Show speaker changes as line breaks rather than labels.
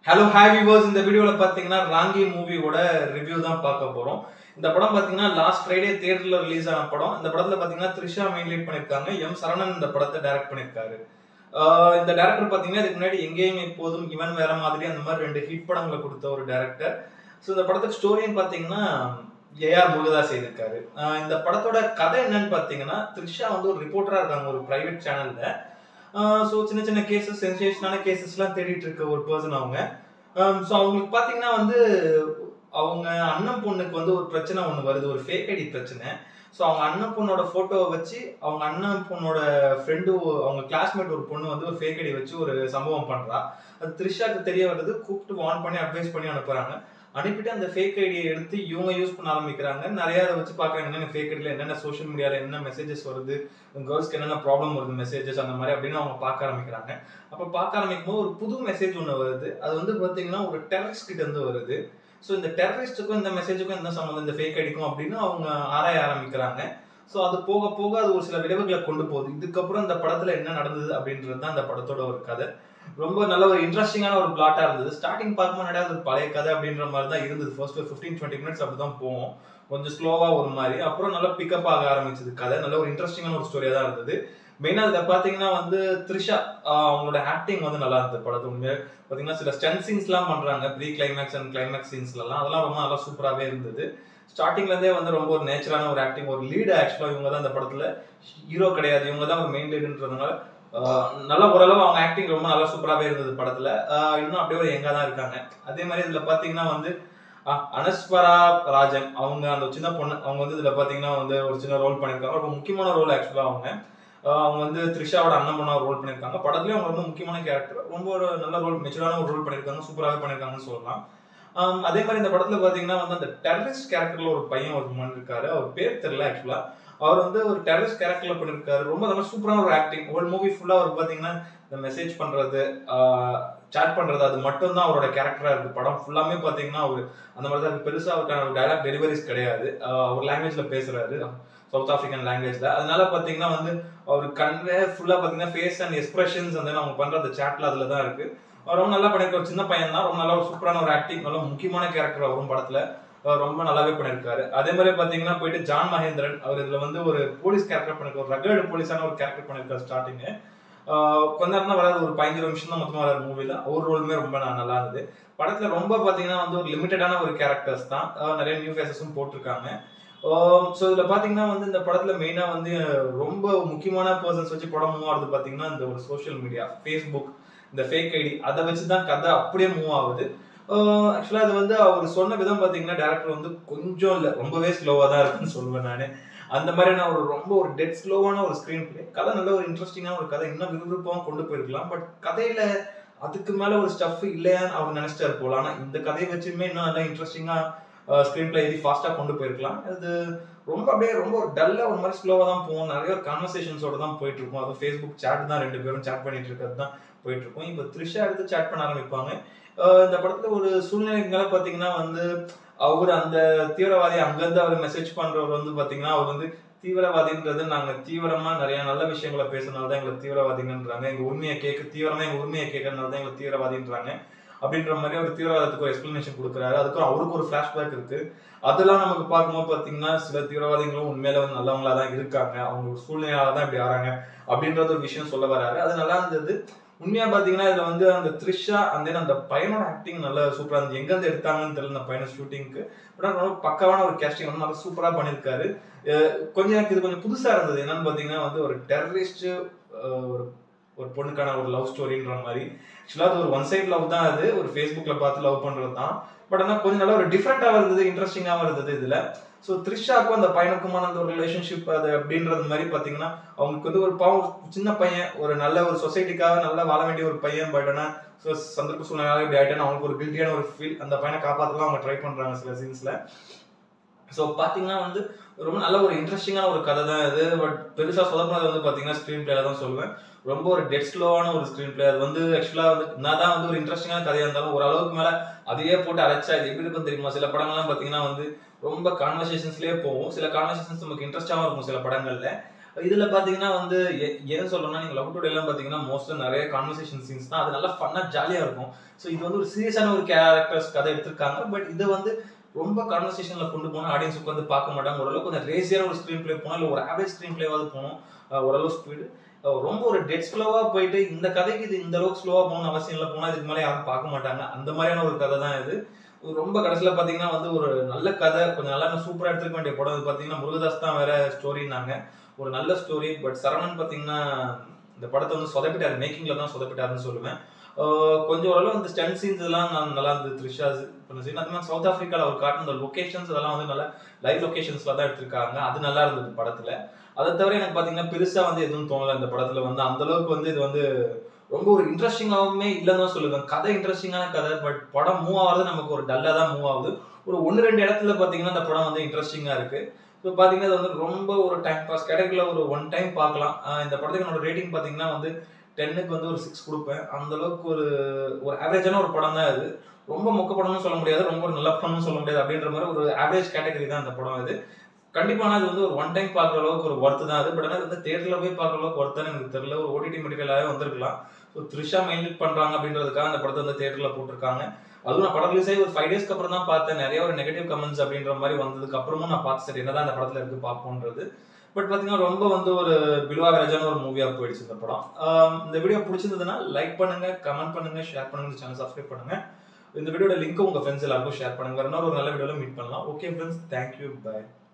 Hello hi viewers இந்த வீடியோவில் பார்த்தீங்கன்னா ராங்கி மூவியோட ரிவ்யூ தான் பார்க்க போகிறோம் இந்த படம் பார்த்தீங்கன்னா லாஸ்ட் ஃப்ரைடே தியேட்டரில் ரிலீஸ் ஆன படம் இந்த படத்தில் பார்த்தீங்கன்னா த்ரிஷா மெயின் லீட் பண்ணியிருக்காங்க எம் சரவணன் இந்த படத்தை டைரக்ட் பண்ணியிருக்காரு ஆஹ் இந்த டேரக்டர் பார்த்தீங்கன்னா இதுக்கு முன்னாடி எங்கேயும் எப்போதும் இவன் வேற மாதிரி அந்த மாதிரி ரெண்டு ஹிட் படங்களை கொடுத்த ஒரு டேரக்டர் ஸோ இந்த படத்துக்கு ஸ்டோரின்னு பார்த்தீங்கன்னா ஏஆர் முருகதாஸ் செய்திருக்காரு ஆஹ் இந்த படத்தோட கதை என்னன்னு பார்த்தீங்கன்னா த்ரிஷா வந்து ஒரு ரிப்போர்ட்டராக இருக்காங்க ஒரு ப்ரைவேட் சேனலில் ஸோ சின்ன சின்ன கேசஸ் சென்சேஷனான கேசஸ்லாம் தேடிட்டு இருக்க ஒரு பர்சன் அவங்க ஸோ அவங்களுக்கு பார்த்தீங்கன்னா வந்து அவங்க அண்ணன் பொண்ணுக்கு வந்து ஒரு பிரச்சனை ஒன்று வருது ஒரு ஃபேக் ஐடி பிரச்சனை ஸோ அவங்க அண்ணன் பொண்ணோட ஃபோட்டோவை வச்சு அவங்க அண்ணன் பொண்ணோட ஃப்ரெண்டு அவங்க கிளாஸ்மேட் ஒரு பொண்ணு வந்து ஒரு ஃபேக் ஐடி வச்சு ஒரு சம்பவம் பண்ணுறா அது த்ரிஷாக்கு தெரிய வருது கூப்பிட்டு வார்ன் பண்ணி அட்வைஸ் பண்ணி அனுப்புறாங்க அனுப்பிட்டு அந்த ஃபேக் ஐடியை எடுத்து இவங்க யூஸ் பண்ண ஆரம்பிக்கிறாங்க நிறைய அதை வச்சு பார்க்குறாங்க என்னென்ன ஃபேக் ஐடியில் என்னென்ன சோஷியல் மீடியாவில் என்ன மெசேஜஸ் வருது கேர்ள்ஸ்க்கு என்னென்ன ப்ராப்ளம் வருது மெசேஜஸ் அந்த மாதிரி அப்படின்னு அவங்க பார்க்க ஆரம்பிக்கிறாங்க அப்போ பார்க்க ஆரம்பிக்கும் போது ஒரு புது மெசேஜ் ஒன்று வருது அது வந்து பார்த்தீங்கன்னா ஒரு டெரரிஸ்ட் கிட்ட இருந்து வருது ஸோ இந்த டெரரிஸ்ட்டுக்கும் இந்த மெசேஜுக்கும் என்ன சம்மந்தம் இந்த ஃபேக் ஐடிக்கும் அப்படின்னு அவங்க ஆராய ஆரம்பிக்கிறாங்க ஸோ அது போக போக அது ஒரு சில விளைவுகளை கொண்டு போகுது இதுக்கப்புறம் இந்த படத்தில் என்ன நடந்தது அப்படின்றது தான் இந்த படத்தோட ஒரு கதை ரொம்ப நல்ல ஒரு இன்ட்ரெஸ்டிங்கான ஒரு பிளாட்டா இருந்தது ஸ்டார்டிங் பார்க்கும்போது நிறையா அது பழைய கதை அப்படின்ற மாதிரி தான் இருந்தது ஃபர்ஸ்ட் ஒரு ஃபிஃப்டீன் டுவெண்ட்டி மினிட்ஸ் அப்படி தான் போவோம் கொஞ்சம் ஸ்லோவா ஒரு மாதிரி அப்புறம் நல்லா பிக்கப் ஆக ஆரம்பிச்சது கதை நல்ல ஒரு இன்ட்ரெஸ்டிங்கான ஒரு ஸ்டோரியா தான் இருந்தது மெயினாக அதில் பார்த்தீங்கன்னா வந்து த்ரிஷா ஆஹ் அவங்களோட ஆக்டிங் வந்து நல்லா இருந்தது படத்து உண்மையாக பார்த்தீங்கன்னா சில ஸ்டன் சீன்ஸ்லாம் பண்ணுறாங்க ப்ரீ கிளைமேக்ஸ் அண்ட் கிளைமேக்ஸ் சீன்ஸ்லாம் அதெல்லாம் ரொம்ப நல்லா சூப்பராகவே இருந்தது ஸ்டார்டிங்லேருந்தே வந்து ரொம்ப ஒரு நேச்சுரான ஒரு ஆக்டிங் ஒரு லீடு ஆக்சுவலாக இவங்க தான் இந்த படத்தில் ஹீரோ கிடையாது இவங்க தான் ஒரு மெயின் லீடுன்றதுனால ஆஹ் நல்லா ஓரளவு அவங்க ஆக்டிங் ரொம்ப நல்லா சூப்பராகவே இருந்தது படத்துல ஆஹ் இன்னும் அப்படியே ஒரு எங்கா தான் இருக்காங்க அதே மாதிரி இதுல பாத்தீங்கன்னா வந்து ஆஹ் அனஸ்வரா ராஜன் அவங்க அந்த சின்ன பொண்ணு அவங்க வந்து இதுல பாத்தீங்கன்னா வந்து ஒரு சின்ன ரோல் பண்ணியிருக்காங்க ரொம்ப முக்கியமான ரோல் ஆக்சுவலா அவங்க ஆஹ் அவங்க வந்து த்ரிஷாவோட அண்ணன் பொண்ணா ரோல் பண்ணியிருக்காங்க படத்துலயும் அவங்க ரொம்ப முக்கியமான கேரக்டர் ரொம்ப ஒரு நல்ல ரோல் மெச்சூரான ஒரு ரோல் பண்ணியிருக்காங்க சூப்பராகவே பண்ணியிருக்காங்கன்னு சொல்லலாம் ஆம், அதே மாதிரி இந்த படத்துல பாத்தீங்கன்னா வந்து அந்த டெரரிஸ்ட் கேரக்டர்ல ஒரு பையன் ஒரு மண் இருக்காரு அவர் பேர் தெரியல ஆக்சுவலா அவர் வந்து ஒரு டெரரிஸ்ட் கேரக்டர்ல பண்ணிருக்காரு ரொம்ப நல்ல சூப்பரான ஒரு ஆக்டிங் ஒரு மூவி ஃபுல்லா அவர் பாத்தீங்கன்னா இந்த மெசேஜ் பண்றது சாட் பண்றது அது மட்டும் தான் அவரோட கேரக்டரா இருக்கு படம் ஃபுல்லாமே பாத்தீங்கன்னா அவர் அந்த மாதிரி தான் இருக்கு. பெருசா அவருக்கான டைலாக் டெலிவரிஸ் கிடையாது ஆஹ் அவர் லாங்குவேஜ்ல பேசுறாரு சவுத் ஆப்பிரிக்கன் லாங்குவேஜ்ல அதனால பாத்தீங்கன்னா வந்து அவர் கண்வே ஃபுல்லா பாத்தீங்கன்னா ஃபேஸ் அண்ட் எக்ஸ்பிரஷன்ஸ் வந்து அவங்க பண்ற அந்த சாட்ல அதுல தான் இருக்கு அவர் ரொம்ப நல்லா பண்ணிருக்க ஒரு சின்ன பையன் தான் ரொம்ப நல்லா ஒரு சூப்பரான ஒரு ஆக்டிங் நல்ல முக்கியமான கேரக்டர் வரும் படத்துல அவர் ரொம்ப நல்லாவே பண்ணிருக்காரு அதே மாதிரி பாத்தீங்கன்னா போயிட்டு ஜான் மகேந்திரன் அவர் இதுல வந்து ஒரு போலீஸ் கேரக்டர் பண்ணிருக்காரு ஒரு ரகடு போலீஸான ஒரு கேரக்டர் பண்ணிருக்காரு ஸ்டார்டிங் கொஞ்ச நேரம் தான் வராது ஒரு பதினஞ்சு நிமிஷம் தான் மொத்தமா வராது மூவில அவர் ரோலுமே ரொம்ப ந- நல்லா இருந்தது படத்துல ரொம்ப பாத்தீங்கன்னா வந்து ஒரு லிமிட்டடான ஒரு கேரக்டர்ஸ் தான் ஆஹ் நிறைய நியூ ஃபேஸஸும் போட்டிருக்காங்க ஸோ இதுல பாத்தீங்கன்னா வந்து இந்த படத்துல மெயினா வந்து ரொம்ப முக்கியமான பர்சன்ஸ் வச்சு படம் மூவ் ஆகுது பாத்தீங்கன்னா இந்த ஒரு சோஷியல் மீடியா ஃபேஸ்புக் இந்த ஃபேக் ஐடி அதை வச்சு தான் கதை அப்படியே மூவ் ஆகுது ஆக்சுவலாக அது வந்து அவர் சொன்ன விதம் பார்த்தீங்கன்னா டேரக்டர் வந்து கொஞ்சம் இல்லை ரொம்பவே ஸ்லோவாக தான் இருக்குன்னு சொல்லுவேன் நான் அந்த மாதிரியான ஒரு ரொம்ப ஒரு டெட் ஸ்லோவான ஒரு ஸ்க்ரீன் பிளே கதை நல்ல ஒரு இன்ட்ரெஸ்டிங்கான ஒரு கதை இன்னும் விறுவிறுப்பாக கொண்டு போயிருக்கலாம் பட் கதையில அதுக்கு மேல ஒரு ஸ்டஃப் இல்லையான்னு அவர் நினைச்சிட்டாரு போல ஆனா இந்த கதையை வச்சுமே இன்னும் நல்லா இன்ட்ரெஸ்டிங்கா ஸ்க்ரீன் பிளே எழுதி ஃபாஸ்டா கொண்டு போயிருக்கலாம் அது ரொம்ப அப்படியே ரொம்ப ஒரு டல்லா ஒரு மாதிரி ஸ்லோவா தான் போகும் நிறைய கான்வர்சேஷன்ஸோட தான் போயிட்டு இருக்கும் அது ஃபேஸ்புக் சேட் தான் ரெண்டு பேரும் சேட் பண்ணிட்டு இருக்கிறது தான் போயிட்டு இருக்கும் இப்போ த்ரிஷா எடுத்து சேட் பண்ண ஆரம்பிப்பாங்க ஆஹ் இந்த படத்துல ஒரு சூழ்நிலைகளை பாத்தீங்கன்னா வந்து அவர் அந்த தீவிரவாதி அங்கிருந்து அவர் மெசேஜ் பண்றவர் வந்து பாத்தீங்கன்னா அவர் வந்து தீவிரவாதின்றது நாங்க தீவிரமா நிறைய நல்ல விஷயங்களை பேசுனால தான் எங்களை தீவிரவாதிங்கன்றாங்க எங்க உண்மையை கேட்க தீவிரமா எங்க உண்மையை கேட்கறதுனால தான் எங்களை தீவிரவாதின்றாங்க அப்படின்ற மாதிரி ஒரு தீவிரவாதத்துக்கு ஒரு எக்ஸ்பிளனேஷன் கொடுக்குறாரு அதுக்கும் அவருக்கு ஒரு ஃபிளாஷ்பேக் இருக்கு அதெல்லாம் நமக்கு பார்க்கும்போது பாத்தீங்கன்னா சில தீவிரவாதிகளும் உண்மையில வந்து நல்லவங்களா தான் இருக்காங்க அவங்க ஒரு சூழ்நிலையால தான் இப்படி ஆறாங்க அப்படின்றது ஒரு விஷயம் சொல்ல வராரு அது நல்லா இருந்தது உண்மையா பாத்தீங்கன்னா இதுல வந்து அந்த த்ரிஷா அந்த அந்த பையனோட ஆக்டிங் நல்லா சூப்பரா இருந்தது எங்க இருந்து எடுத்தாங்கன்னு தெரியல அந்த பையனை ஷூட்டிங்க்கு பட் ரொம்ப பக்காவான ஒரு கேஸ்டிங் வந்து நல்லா சூப்பரா பண்ணிருக்காரு அஹ் கொஞ்சம் எனக்கு இது கொஞ்சம் புதுசா இருந்தது என்னன்னு பாத்தீங்கன்னா வந்து ஒரு டெரரிஸ்ட் ஒரு ஒரு பொண்ணுக்கான ஒரு லவ் ஸ்டோரின்ற மாதிரி ஆக்சுவலாக அது ஒரு ஒன் சைட் லவ் தான் அது ஒரு ஃபேஸ்புக்ல பார்த்து லவ் பண்றது தான் பட் ஆனால் கொஞ்சம் நல்லா ஒரு டிஃப்ரெண்டாகவும் இருந்தது இன்ட்ரெஸ்டிங்காகவும் இருந்தது இதுல ஸோ த்ரிஷாக்கும் அந்த பையனுக்குமான அந்த ஒரு ரிலேஷன்ஷிப் அது அப்படின்றது மாதிரி பார்த்தீங்கன்னா அவங்களுக்கு வந்து ஒரு பாவம் ஒரு சின்ன பையன் ஒரு நல்ல ஒரு சொசைட்டிக்காக நல்லா வாழ வேண்டிய ஒரு பையன் பட் ஆனால் ஸோ சந்தர்ப்ப சூழ்நிலை இப்படி ஆயிட்டான்னு அவங்களுக்கு ஒரு கில்ட்டியான ஒரு ஃபீல் அந்த பையனை காப்பாற்றலாம் அவங்க ட்ரை பண்றாங்க சில சீன்ஸ்ல ஸோ பார்த்தீங்கன்னா வந்து ரொம்ப நல்ல ஒரு இன்ட்ரெஸ்டிங்கான ஒரு கதை தான் இது பட் பெருசாக சொல்லப்படுறது வந்து பார்த்தீங்கன்னா ஸ்க்ரீன் பிளேல தான் சொல்லுவேன் ரொம்ப ஒரு டெட் ஸ்லோவான ஒரு ஸ்க்ரீன் பிளே அது வந்து ஆக்சுவலாக வந்து நான் தான் வந்து ஒரு இன்ட்ரெஸ்டிங்கான கதையாக இருந்தாலும் ஓரளவுக்கு மேலே அதையே போட்டு அரைச்சா இது எப்படி இருக்கும் தெரியுமா சில படங்கள்லாம் பார்த்தீங்கன்னா வந்து ரொம்ப கான்வர்சேஷன்ஸ்லேயே போகும் சில கான்வர்சேஷன்ஸ் நமக்கு இன்ட்ரெஸ்டாகவும் இருக்கும் சில படங்கள்ல இதுல பாத்தீங்கன்னா வந்து ஏ- ஏன் சொல்றேன்னா நீங்க லவ் டுடே எல்லாம் பாத்தீங்கன்னா மோஸ்ட்லி நிறைய கான்வர்சேஷன் சீன்ஸ் தான் அது நல்லா ஃபன்னா ஜாலியா இருக்கும் ஸோ இது வந்து ஒரு சீரியஸான ஒரு கேரக்டர்ஸ் கதை எடுத்திருக்காங்க பட் இது வந்து ரொம்ப கான்வர்சேஷன்ல கொண்டு போனா ஆடியன்ஸ் உட்காந்து பார்க்க மாட்டாங்க ஓரளவுக்கு கொஞ்சம் ரேசியான ஒரு ஸ்க்ரீன் பிளே போனா இல்ல ஒரு ஆவரேஜ் ஸ்க்ரீன் பிளேவாவது போகணும் அஹ் ஓரளவு ஸ்பீடு ரொம்ப ஒரு டெட் ஸ்லோவா போயிட்டு இந்த கதைக்கு இது இந்த அளவுக்கு ஸ்லோவா போகணும் அவசியம் இல்லை போனா இதுக்கு மேலே யாரும் பார்க்க மாட்டாங்க அந்த மாதிரியான ஒரு கதை தான் இது ஒரு ரொம்ப கடைசியில பாத்தீங்கன்னா வந்து ஒரு நல்ல கதை கொஞ்சம் நல்லா சூப்பரா எடுத்துக்க வேண்டிய படம் இது பாத்தீங்கன்னா முருகதாஸ் தான் வேற ஸ்டோரினாங்க ஒரு நல்ல ஸ்டோரி பட் சரவணன் பாத்தீங்கன்னா இந்த படத்தை வந்து சொதப்பிட்டாரு மேக்கிங்ல தான் சொதப்பிட்டாருன்னு சொல்லுவேன் ஆஹ் கொஞ்சம் ஓரளவு அந்த ஸ்டன் சீன்ஸ் எல்லாம் நான் நல்லா இருந்தது த்ரிஷா பண்ண சீன் அது மாதிரி சவுத் ஆப்பிரிக்கால அவர் காட்டின அந்த லொகேஷன்ஸ் அதெல்லாம் வந்து நல்லா லைவ் லொகேஷன்ஸ்ல தான் எடுத்திருக்காங்க அது நல்லா இருந்தது படத்துல அதை தவிர எனக்கு பாத்தீங்கன்னா பெருசா வந்து எதுவும் தோணல இந்த படத்துல வந்து அந்த அளவுக்கு வந்து இது வந்து ரொம்ப ஒரு இன்ட்ரெஸ்டிங்காகவுமே இல்லைன்னு தான் சொல்லுவேன் கதை இன்ட்ரெஸ்டிங்கான கதை பட் படம் மூவ் ஆகிறது நமக்கு ஒரு டல்லா தான் மூவ் ஆகுது ஒரு ஒன்று ரெண்டு இடத்துல பாத்தீங்கன்னா இந்த படம் வந்து இன்ட்ரெஸ்டிங்கா இருக்கு இப்போ பாத்தீங்கன்னா இது வந்து ரொம்ப ஒரு டைம் பாஸ் கிடைக்கல ஒரு ஒன் டைம் பார்க்கலாம் ஆஹ் இந்த படத்துக்கு என்னோட ரேட்டிங் பாத்தீங்கன்னா வந்து டென்னுக்கு வந்து ஒரு சிக்ஸ் கொடுப்பேன் அந்த அளவுக்கு ஒரு ஒரு ஆவரேஜான ஒரு படம் தான் இது ரொம்ப மொக்க படம்னு சொல்ல முடியாது ரொம்ப ஒரு நல்ல படம்னு சொல்ல முடியாது அப்படின்ற மாதிரி ஒரு ஆவரேஜ் கேட்டகரி தான் இந்த படம் இது கண்டிப்பா ஆனா இது வந்து ஒரு ஒன் டைம் பார்க்குற அளவுக்கு ஒரு ஒர்த்து தான் அது பட் ஆனால் வந்து தேட்டரில் போய் பார்க்குற அளவுக்கு ஒர்த்தான்னு எனக்கு தெரியல ஒரு ஓடிடி மெடிக்கலாகவே வந்திருக்கலாம் ஸோ த்ரிஷா மெயின்டைன் பண்றாங்க அப்படின்றதுக்காக அந்த படத்தை வந்து தேட்டரில் போட்டிருக்காங்க அதுவும் நான் படம் ரிலீஸ் ஆகி ஒரு ஃபைவ் டேஸ்க்கு அப்புறம் தான் பார்த்தேன் நிறைய ஒரு நெகட்டிவ் கமெண்ட்ஸ் அப்படின்ற மாதிரி வந்ததுக்கு அப்புறமும் நான் பார்த்து சரி என்னதான் இந்த படத்துல இருக்கு பார்ப்போன்றது பட் பார்த்தீங்கன்னா ரொம்ப வந்து ஒரு பிலுவாகராஜான ஒரு மூவியாக போயிடுச்சு இந்த படம் ஆம், இந்த வீடியோ பிடிச்சிருந்ததுன்னா லைக் பண்ணுங்க கமெண்ட் பண்ணுங்க ஷேர் பண்ணுங்க இந்த சேனல் சப்ஸ்கிரைப் பண்ணுங்க இந்த வீடியோட லிங்க் உங்க ஃப்ரெண்ட்ஸ் எல்லாருக்கும் ஷேர் பண்ணுங்க வேற இன்னொரு ஒரு நல்ல வீடியோல மீட் பண்ணலாம் ஓகே ஃப்ரெண்ட்ஸ் தேங்க்யூ பை